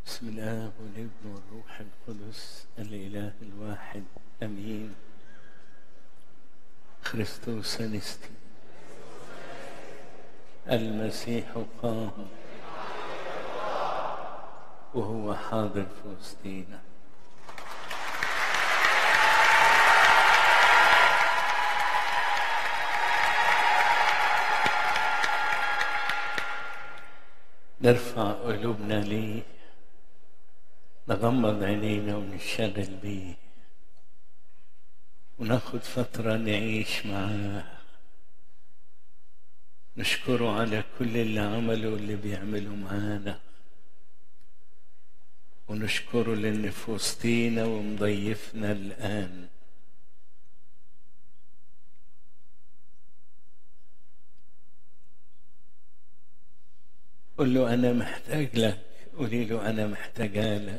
بسم الله والابن والروح القدس الإله الواحد أمين خريستوس أنستي المسيح قام وهو حاضر في وسطينا نرفع قلوبنا ليه نغمض عينينا ونشغل بيه وناخد فترة نعيش معاه نشكره على كل اللي عمله واللي بيعمله معانا ونشكره لأن في وسطينا ومضيفنا الآن قل له أنا محتاج لك قولي له أنا محتاجة لك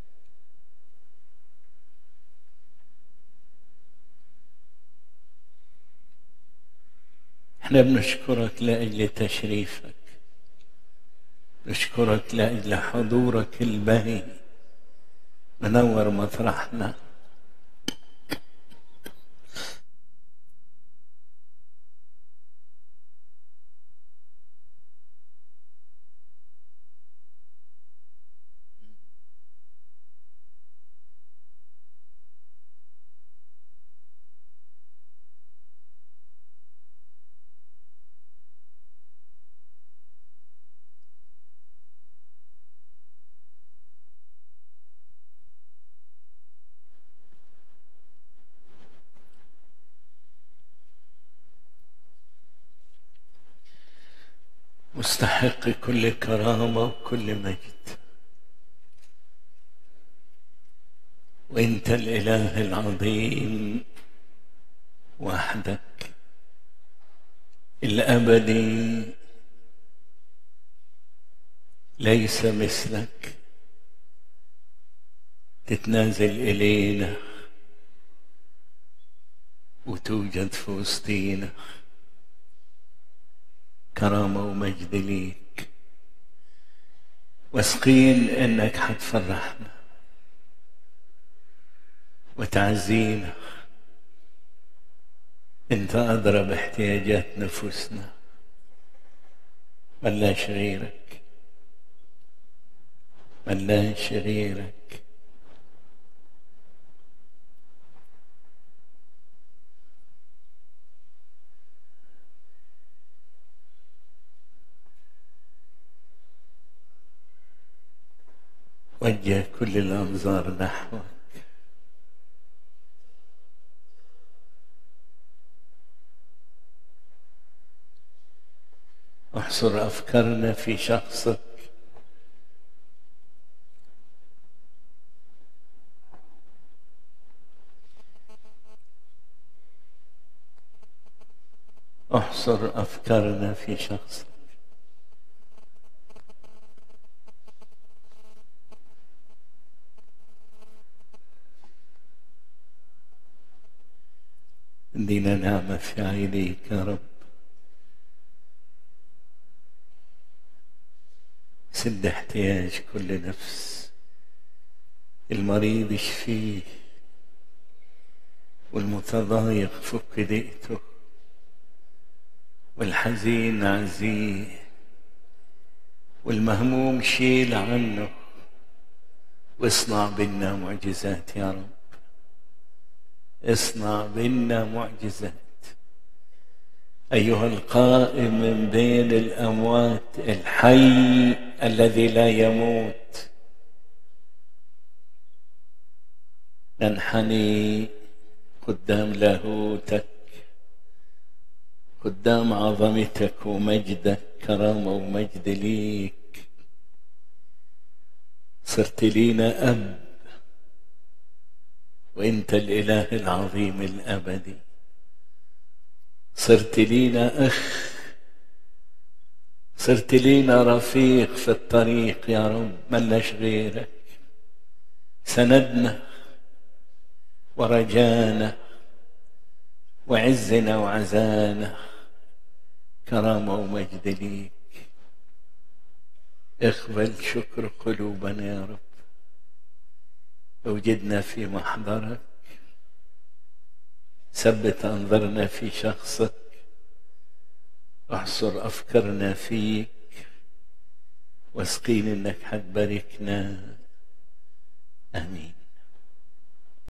احنا بنشكرك لأجل تشريفك نشكرك لأجل حضورك البهي منور مطرحنا مستحق كل كرامة وكل مجد وانت الاله العظيم وحدك الابدي ليس مثلك تتنازل الينا وتوجد في وسطينا كرامة ومجد ليك واثقين انك حتفرحنا وتعزينا انت ادرى باحتياجات نفوسنا ملاش غيرك ملاش غيرك وجه كل الأنظار نحوك احصر أفكارنا في شخصك احصر أفكارنا في شخصك ادينا نعمة في عينيك يا رب سد احتياج كل نفس المريض اشفيه والمتضايق فك ضيقته والحزين عزيه والمهموم شيل عنه واصنع بنا معجزات يا رب اصنع بنا معجزات ايها القائم من بين الاموات الحي الذي لا يموت ننحني قدام لاهوتك قدام عظمتك ومجدك كرامه ومجد ليك صرت لينا اب وانت الاله العظيم الابدي صرت لينا اخ صرت لينا رفيق في الطريق يا رب ملناش غيرك سندنا ورجانا وعزنا وعزانا كرامة ومجد ليك اقبل شكر قلوبنا يا رب وجدنا في محضرك ثبت انظرنا في شخصك احصر افكارنا فيك واثقين انك هتباركنا امين